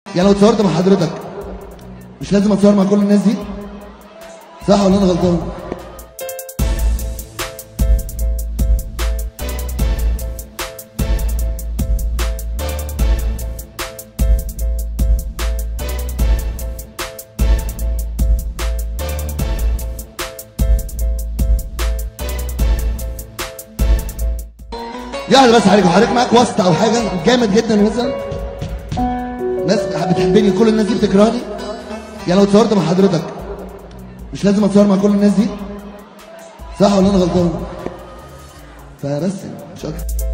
يعني لو اتصورت مع حضرتك مش لازم اتصور مع كل الناس دي صح ولا انا غلطان يعني بس عليك حضرتك معاك واسطه او حاجه جامد جدا مثلا ناس بتحبني كل الناس دي بتكرهني يعني لو اتصورت مع حضرتك مش لازم اتصور مع كل الناس دي صح ولا انا غلطان فبس يعني، مش اكتر